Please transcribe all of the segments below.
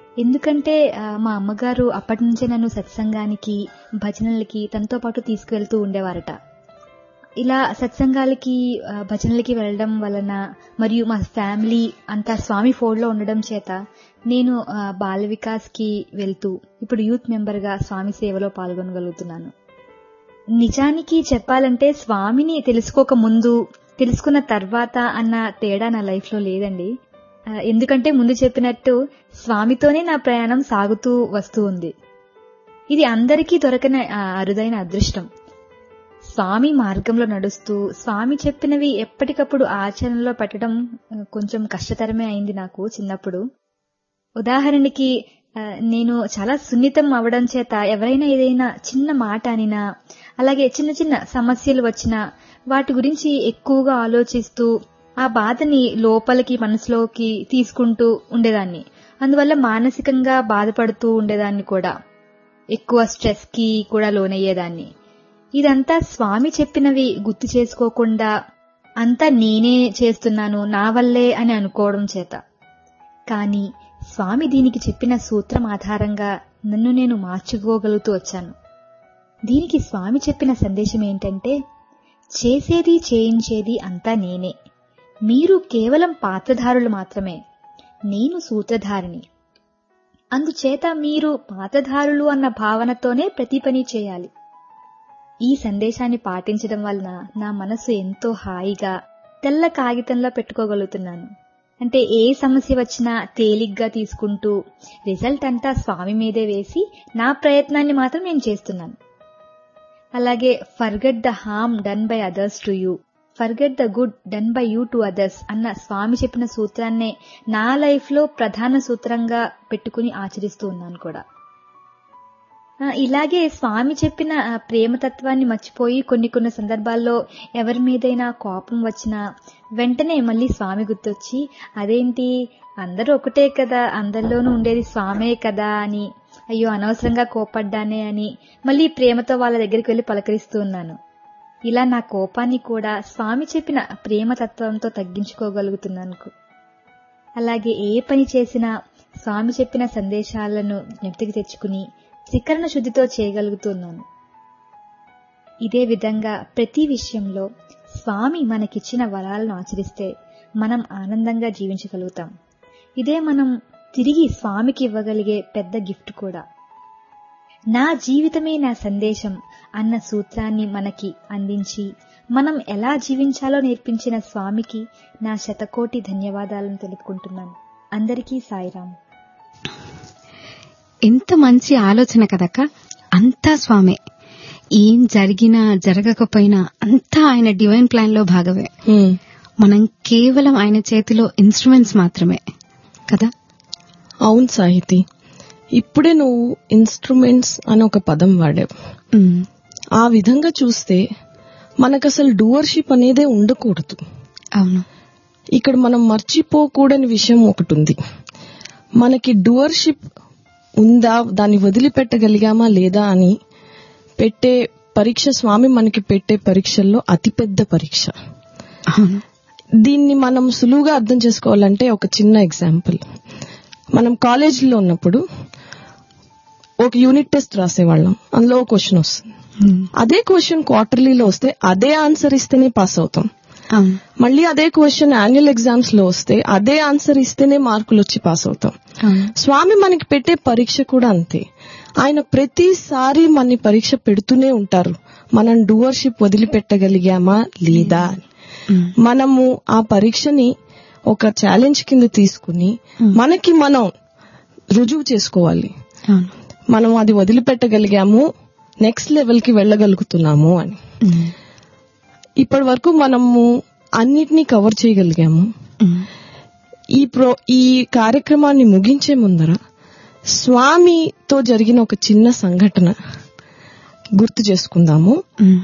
ఎందుకంటే ఆ, మా అమ్మగారు అప్పటి నుంచే నన్ను సత్సంగానికి భజనలకి తనతో పాటు తీసుకువెళ్తూ ఉండేవారట ఇలా సత్సంగాలకి ఆ, భజనలకి వెళ్ళడం వలన మరియు మా ఫ్యామిలీ అంతా స్వామి ఫోల్డ్లో ఉండడం చేత నేను ఆ, బాల వికాస్కి వెళ్తూ ఇప్పుడు యూత్ మెంబర్గా స్వామి సేవలో పాల్గొనగలుగుతున్నాను నిజానికి చెప్పాలంటే స్వామిని తెలుసుకోక ముందు తెలుసుకున్న తర్వాత అన్న తేడా నా లైఫ్లో లేదండి ఆ, ఎందుకంటే ముందు చెప్పినట్టు స్వామితోనే నా ప్రయాణం సాగుతూ వస్తూ ఉంది ఇది అందరికీ దొరకని ఆ, అరుదైన అదృష్టం స్వామి మార్గంలో నడుస్తూ స్వామి చెప్పినవి ఎప్పటికప్పుడు ఆచరణలో పెట్టడం ఆ, కొంచెం కష్టతరమే అయింది నాకు చిన్నప్పుడు ఉదాహరణకి ఆ, నేను చాలా సున్నితం అవడం చేత ఎవరైనా ఏదైనా చిన్న మాట అనినా అలాగే చిన్న చిన్న సమస్యలు వచ్చినా వాటి గురించి ఎక్కువగా ఆలోచిస్తూ ఆ బాధని లోపలికి మనసులోకి తీసుకుంటూ ఉండేదాన్ని అందువల్ల మానసికంగా బాధపడుతూ ఉండేదాన్ని కూడా ఎక్కువ స్ట్రెస్ కి కూడా లోనయ్యేదాన్ని ఇదంతా స్వామి చెప్పినవి గుర్తు చేసుకోకుండా అంతా నేనే చేస్తున్నాను నా వల్లే అని అనుకోవడం చేత కానీ స్వామి దీనికి చెప్పిన సూత్రం ఆధారంగా నన్ను నేను మార్చుకోగలుగుతూ వచ్చాను దీనికి స్వామి చెప్పిన సందేశం ఏంటంటే చేసేది చేయించేది అంతా నేనే మీరు కేవలం పాత్రధారులు మాత్రమే నేను సూత్రధారిని అందుచేత మీరు పాత్రధారులు అన్న భావనతోనే ప్రతి పని చేయాలి ఈ సందేశాన్ని పాటించడం వలన నా మనసు ఎంతో హాయిగా తెల్ల కాగితంలో పెట్టుకోగలుగుతున్నాను అంటే ఏ సమస్య వచ్చినా తేలిగ్గా తీసుకుంటూ రిజల్ట్ అంతా స్వామి మీదే వేసి నా ప్రయత్నాన్ని మాత్రం నేను చేస్తున్నాను అలాగే forget the harm done by others to you forget the good done by you to others అన్న స్వామి చెప్పిన సూత్రాన్నే నా లైఫ్ లో ప్రధాన సూత్రంగా పెట్టుకుని ఆచరిస్తూ ఉన్నాను కూడా ఆ, ఇలాగే స్వామి చెప్పిన ఆ, ప్రేమతత్వాన్ని మర్చిపోయి కొన్ని కొన్ని సందర్భాల్లో ఎవరి మీదైనా కోపం వచ్చినా వెంటనే మళ్ళీ స్వామి గుర్తొచ్చి అదేంటి అందరూ ఒకటే కదా అందరిలోనూ ఉండేది స్వామే కదా అని అయ్యో అనవసరంగా కోపడ్డానే అని మళ్ళీ ప్రేమతో వాళ్ళ దగ్గరికి వెళ్లి పలకరిస్తూ ఉన్నాను ఇలా నా కోపాన్ని కూడా స్వామి చెప్పిన ప్రేమతత్వంతో తగ్గించుకోగలుగుతున్నాను అలాగే ఏ పని చేసినా స్వామి చెప్పిన సందేశాలను జ్ఞప్తికి తెచ్చుకుని త్రికరణ శుద్ధితో చేయగలుగుతున్నాను ఇదే విధంగా ప్రతి విషయంలో స్వామి మనకిచ్చిన వరాలను ఆచరిస్తే మనం ఆనందంగా జీవించగలుగుతాం ఇదే మనం తిరిగి స్వామికి ఇవ్వగలిగే పెద్ద గిఫ్ట్ కూడా నా జీవితమే నా సందేశం అన్న సూత్రాన్ని మనకి అందించి మనం ఎలా జీవించాలో నేర్పించిన స్వామికి నా శతకోటి ధన్యవాదాలను తెలుపుకుంటున్నాను అందరికీ సాయిరాం ఎంత మంచి ఆలోచన కదక్క అంతా స్వామే ఏం జరిగినా జరగకపోయినా అంతా ఆయన డివైన్ ప్లాన్ లో భాగమే హ్మ్. మనం కేవలం ఆయన చేతిలో ఇన్స్ట్రుమెంట్స్ మాత్రమే కదా అవును సాహితి ఇప్పుడే నువ్వు ఇన్స్ట్రుమెంట్స్ అని ఒక పదం వాడావు ఉమ్, ఆ విధంగా చూస్తే మనకు అసలు డూవర్షిప్ అనేదే ఉండకూడదు అవును ఇక్కడ మనం మర్చిపోకూడని విషయం ఒకటి ఉంది మనకి డూవర్షిప్ ఉందా దాన్ని వదిలిపెట్టగలిగామా లేదా అని పెట్టే పరీక్ష స్వామి మనకి పెట్టే పరీక్షల్లో అతిపెద్ద పరీక్ష అవును దీన్ని మనం సులువుగా అర్థం చేసుకోవాలంటే ఒక చిన్న ఎగ్జాంపుల్ మనం కాలేజీలో ఉన్నప్పుడు ఒక యూనిట్ టెస్ట్ రాసేవాళ్ళం అందులో ఒక క్వశ్చన్ వస్తుంది ఉమ్, అదే క్వశ్చన్ క్వార్టర్లీలో వస్తే అదే ఆన్సర్ ఇస్తేనే పాస్ అవుతాం అవును మళ్ళీ అదే క్వశ్చన్ యాన్యువల్ ఎగ్జామ్స్ లో వస్తే అదే ఆన్సర్ ఇస్తేనే మార్కులు వచ్చి పాస్ అవుతాం అవును స్వామి మనకి పెట్టే పరీక్ష కూడా అంతే ఆయన ప్రతిసారి మన పరీక్ష పెడుతూనే ఉంటారు మనం డూవర్షిప్ వదిలిపెట్టగలిగామా లేదా అని. ఉమ్, మనము ఆ పరీక్షని ఒక ఛాలెంజ్ కింద తీసుకుని మనకి మనం రుజువు చేసుకోవాలి అవును మనం అది వదిలిపెట్టగలిగాము నెక్స్ట్ లెవెల్ కి వెళ్ళగలుగుతున్నాము అని ఉమ్, ఇప్పటి వరకు మనము అన్నిటినీ కవర్ చేయగలిగాము ఉమ్, ఈ ప్రో ఈ కార్యక్రమాన్ని ముగించే ముందర స్వామితో జరిగిన ఒక చిన్న సంఘటన గుర్తు చేసుకుందాము ఉమ్.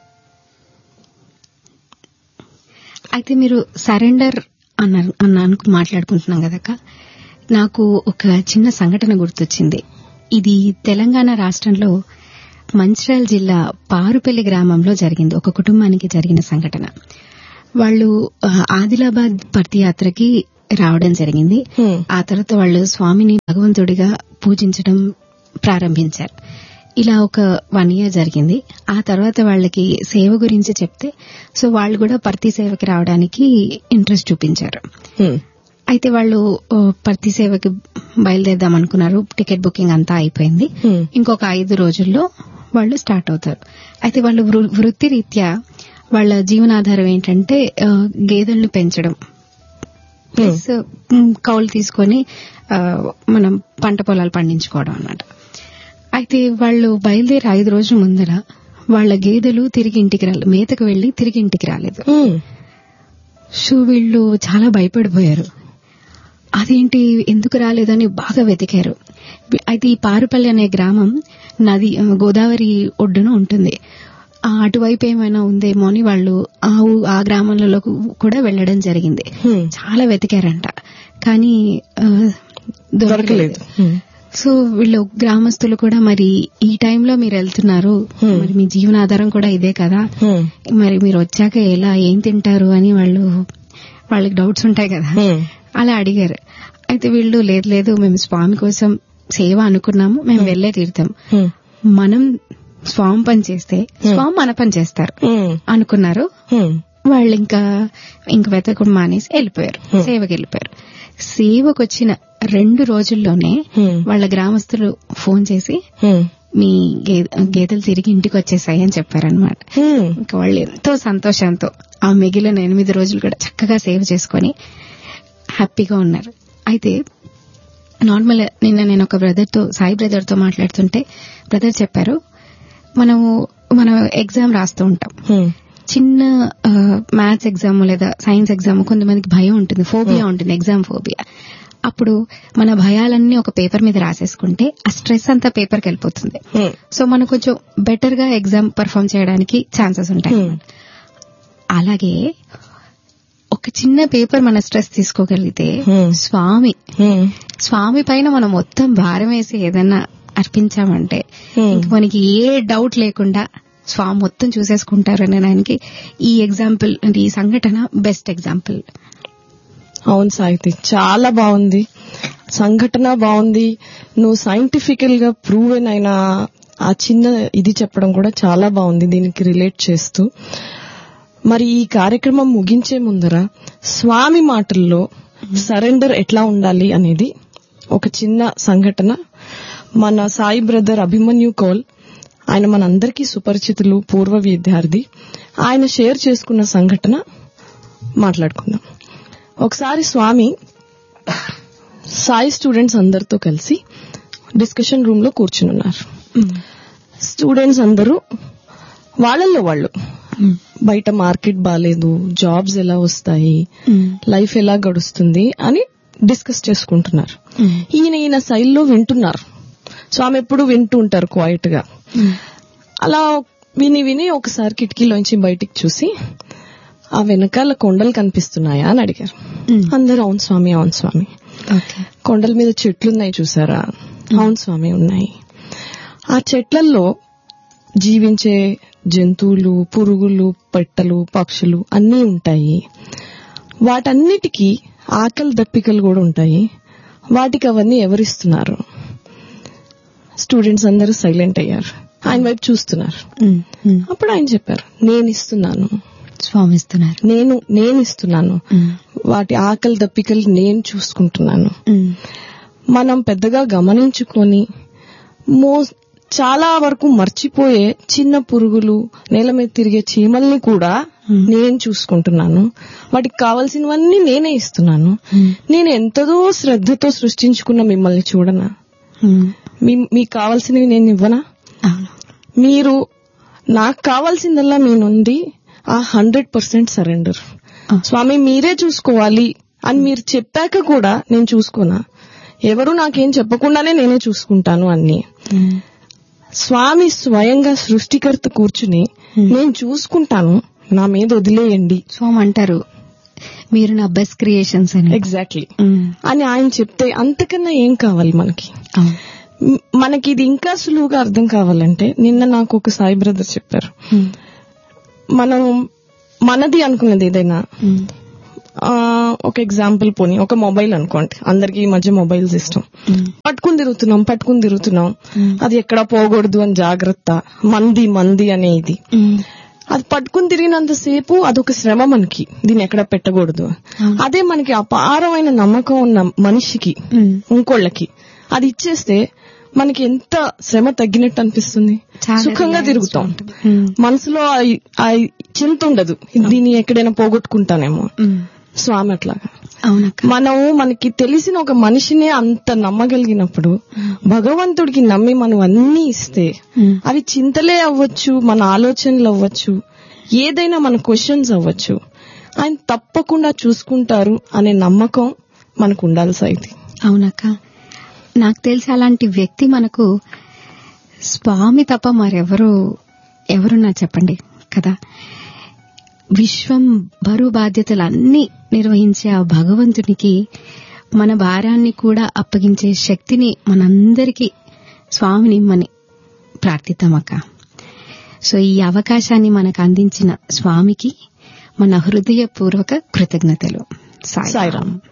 అయితే మీరు సరెండర్ అన్నారు అన్న అనుకు మాట్లాడుకుంటున్నాం కదక్క నాకు ఒక చిన్న సంఘటన గుర్తొచ్చింది ఇది తెలంగాణ రాష్ట్రంలో మంచిర్యాల జిల్లా పారుపల్లి గ్రామంలో జరిగింది ఒక కుటుంబానికి జరిగిన సంఘటన వాళ్ళు ఆ, ఆదిలాబాద్ పర్తి యాత్రకి రావడం జరిగింది Hmm. ఆ తర్వాత వాళ్ళు స్వామిని భగవంతుడిగా పూజించడం ప్రారంభించారు ఇలా ఒక వన్ ఇయర్ జరిగింది ఆ తర్వాత వాళ్ళకి సేవ గురించి చెప్తే సో వాళ్ళు కూడా పర్తి సేవకి రావడానికి ఇంట్రెస్ట్ చూపించారు హ్మ్. అయితే వాళ్ళు ఓ, పర్తి సేవకి బయలుదేరదాం అనుకున్నారు టికెట్ బుకింగ్ అంతా అయిపోయింది హ్మ్. ఇంకొక ఐదు రోజుల్లో వాళ్ళు స్టార్ట్ అవుతారు అయితే వాళ్ళు వృ- వృత్తి రీత్యా వాళ్ళ జీవనాధారం ఏంటంటే ఆ, గేదెలను పెంచడం ప్లస్ ఉమ్, కౌలు తీసుకొని ఆ, మనం పంట పొలాలు పండించుకోవడం అన్నమాట అయితే వాళ్ళు బయలుదేరి ఐదు రోజుల ముందర వాళ్ళ గేదెలు తిరిగి ఇంటికి రాలేదు మేతకు వెళ్లి తిరిగి ఇంటికి రాలేదు హ్మ్. సో వీళ్ళు చాలా భయపడిపోయారు అదేంటి ఎందుకు రాలేదని బాగా వెతికారు అయితే ఈ పారుపల్లి అనే గ్రామం నది గోదావరి ఒడ్డున ఉంటుంది ఆ అటువైపు ఏమైనా ఉందేమో అని వాళ్ళు ఆ ఊ- ఆ గ్రామంలో కూడా వెళ్ళడం జరిగింది హ్మ్. చాలా వెతికారంట కానీ ఆ, దొరకలేదు హ్మ్. సో వీళ్ళు గ్రామస్తులు కూడా మరి ఈ టైంలో మీరు వెళ్తున్నారు Hmm. మరి మీ జీవనాధారం కూడా ఇదే కదా హ్మ్. మరి మీరు వచ్చాక ఎలా ఏం తింటారు అని వాళ్ళు వాళ్ళకి డౌట్స్ ఉంటాయి కదా హ్మ్. అలా అడిగారు అయితే వీళ్ళు లేదు లేదు మేము స్వామి కోసం సేవ అనుకున్నాము మేము వెళ్లే తీరుతాం హ్మ్. మనం స్వామి పని చేస్తే స్వామి మన పని చేస్తారు హ్మ్. అనుకున్నారు హ్మ్. వాళ్ళు ఇంకా ఇంక వెతకడం మానేసి వెళ్ళిపోయారు Hmm. సేవకి వెళ్ళిపోయారు సేవకు వచ్చిన రెండు రోజుల్లోనే హ్మ్. వాళ్ళ గ్రామస్తులు ఫోన్ చేసి హ్మ్. మీ గే- గేదెలు తిరిగి ఇంటికి వచ్చేసాయి అని చెప్పారనమాట హ్మ్. ఇంకా వాళ్ళు ఎంతో సంతోషంతో ఆ మిగిలిన ఎనిమిది రోజులు కూడా చక్కగా సేవ్ చేసుకొని హ్యాపీగా ఉన్నారు అయితే నార్మల్ నిన్న నేను ఒక బ్రదర్ తో సాయి బ్రదర్ తో మాట్లాడుతుంటే బ్రదర్ చెప్పారు మనము మనం ఎగ్జామ్ రాస్తూ ఉంటాం హ్మ్. చిన్న మ్యాథ్స్ ఎగ్జామ్ లేదా సైన్స్ ఎగ్జామ్ కొంతమందికి భయం ఉంటుంది ఫోబియా ఉంటుంది ఎగ్జామ్ ఫోబియా అప్పుడు మన భయాలన్నీ ఒక పేపర్ మీద రాసేసుకుంటే ఆ స్ట్రెస్ అంతా పేపర్కి వెళ్ళిపోతుంది హ్మ్. సో మనం కొంచెం బెటర్ గా ఎగ్జామ్ పర్ఫామ్ చేయడానికి ఛాన్సెస్ ఉంటాయి Hmm. అలాగే ఒక చిన్న పేపర్ మన స్ట్రెస్ తీసుకోగలిగితే Hmm. స్వామి హ్మ్. స్వామి పైన మనం మొత్తం భారం వేసి ఏదైనా అర్పించామంటే Hmm. ఇంక మనకి ఏ డౌట్ లేకుండా స్వామి మొత్తం చూసేసుకుంటారు అనడానికి ఈ ఎగ్జాంపుల్ ఈ సంఘటన బెస్ట్ ఎగ్జాంపుల్ అవును సాహితి చాలా బాగుంది సంఘటన బాగుంది నువ్వు సైంటిఫికల్ గా ప్రూవెన్ అయిన ఆ చిన్న ఇది చెప్పడం కూడా చాలా బాగుంది దీనికి రిలేట్ చేస్తూ మరి ఈ కార్యక్రమం ముగించే ముందర స్వామి మాటల్లో సరెండర్ ఎట్లా ఉండాలి అనేది ఒక చిన్న సంఘటన మన సాయి బ్రదర్ అభిమన్యు కౌల్ ఆయన మనందరికీ సుపరిచితులు పూర్వ విద్యార్థి ఆయన షేర్ చేసుకున్న సంఘటన మాట్లాడుకుందాం ఒకసారి స్వామి సాయి స్టూడెంట్స్ అందరితో కలిసి డిస్కషన్ రూమ్ లో కూర్చునున్నారు స్టూడెంట్స్ అందరూ వాళ్ళల్లో వాళ్ళు బయట మార్కెట్ బాగాలేదు జాబ్స్ ఎలా వస్తాయి లైఫ్ ఎలా గడుస్తుంది అని డిస్కస్ చేసుకుంటున్నారు ఈయన ఈయన శైలిలో వింటున్నారు స్వామి ఎప్పుడు వింటూ ఉంటారు క్వైట్ గా అలా విని విని ఒకసారి కిటికీలోంచి బయటికి చూసి ఆ వెనకాల కొండలు కనిపిస్తున్నాయా అని అడిగారు అందరూ అవును స్వామి అవును స్వామి ఓకే కొండల మీద చెట్లున్నాయి చూసారా అవును స్వామి ఉన్నాయి ఆ చెట్లల్లో జీవించే జంతువులు పురుగులు పెట్టలు పక్షులు అన్నీ ఉంటాయి వాటన్నిటికీ ఆకలి దప్పికలు కూడా ఉంటాయి వాటికి అవన్నీ ఎవరిస్తున్నారు స్టూడెంట్స్ అందరూ సైలెంట్ అయ్యారు ఆయన వైపు చూస్తున్నారు అప్పుడు ఆయన చెప్పారు నేను ఇస్తున్నాను స్వామి ఇస్తున్నారు నేను నేను ఇస్తున్నాను వాటి ఆకలి దప్పికలు నేను చూసుకుంటున్నాను మనం పెద్దగా గమనించుకొని మో చాలా వరకు మర్చిపోయే చిన్న పురుగులు నేల మీద తిరిగే చీమల్ని కూడా నేను చూసుకుంటున్నాను వాటికి కావాల్సినవన్నీ నేనే ఇస్తున్నాను నేను ఎంతదో శ్రద్ధతో సృష్టించుకున్న మిమ్మల్ని చూడనా మీ- మీకు కావాల్సినవి నేను ఇవ్వనా అవును మీరు నాకు కావాల్సిందల్లా మీ నుండి ఆ హండ్రెడ్ పర్సెంట్ సరెండర్ ఆ. స్వామి మీరే చూసుకోవాలి అని మీరు చెప్పాక కూడా నేను చూసుకోనా ఎవరు నాకేం చెప్పకుండానే నేనే చూసుకుంటాను అన్ని స్వామి స్వయంగా సృష్టికర్త కూర్చుని నేను చూసుకుంటాను నా మీద వదిలేయండి స్వామి అంటారు మీరు నా బెస్ట్ క్రియేషన్స్ అని ఎగ్జాక్ట్లీ ఉమ్. అని ఆయన చెప్తే అంతకన్నా ఏం కావాలి మనకి అవును మ్- మనకి ఇది ఇంకా సులువుగా అర్థం కావాలంటే నిన్న నాకు ఒక సాయి బ్రదర్ చెప్పారు ఉమ్. మనం మనది అనుకున్నది ఏదైనా ఉమ్. ఆ, ఒక ఎగ్జాంపుల్ పోని ఒక మొబైల్ అనుకోండి అందరికి ఈ మధ్య మొబైల్స్ ఇష్టం పట్టుకుని తిరుగుతున్నాం పట్టుకుని తిరుగుతున్నాం అది ఎక్కడ పోకూడదు అని జాగ్రత్త మంది మంది అనే ఇది అది పట్టుకుని తిరిగినంత సేపు అదొక శ్రమ మనకి దీన్ని ఎక్కడ పెట్టకూడదు అదే మనకి అపారమైన నమ్మకం ఉన్న మనిషికి ఇంకోళ్ళకి అది ఇచ్చేస్తే మనకి ఎంత శ్రమ తగ్గినట్టు అనిపిస్తుంది చాలా సుఖంగా relaxed తిరుగుతాం ఉంటుంది. Hmm. మనసులో ఆ- ఆ చింత ఉండదు దీన్ని ఎక్కడైనా పోగొట్టుకుంటానేమో స్వామి అట్లాగా అవునక్క మనం మనకి తెలిసిన ఒక మనిషినే అంత నమ్మగలిగినప్పుడు భగవంతుడికి నమ్మి మనం అన్ని ఇస్తే Hmm. అవి చింతలే అవ్వచ్చు మన ఆలోచనలు అవ్వచ్చు ఏదైనా మన క్వశ్చన్స్ అవ్వచ్చు ఆయన తప్పకుండా చూసుకుంటారు అనే నమ్మకం మనకు ఉండాలి సైతి అవునక్క నాకు తెలిసి అలాంటి వ్యక్తి మనకు స్వామి తప్ప మరెవరు ఎవరున్నా చెప్పండి కదా విశ్వం బరువు బాధ్యతలు అన్ని నిర్వహించే ఆ భగవంతునికి మన భారాన్ని కూడా అప్పగించే శక్తిని మనందరికీ స్వామిని ఇమ్మని ప్రార్థిద్దామక్క సో ఈ అవకాశాన్ని మనకు అందించిన స్వామికి మన హృదయపూర్వక కృతజ్ఞతలు సాయిరామ్ సాయిరామ్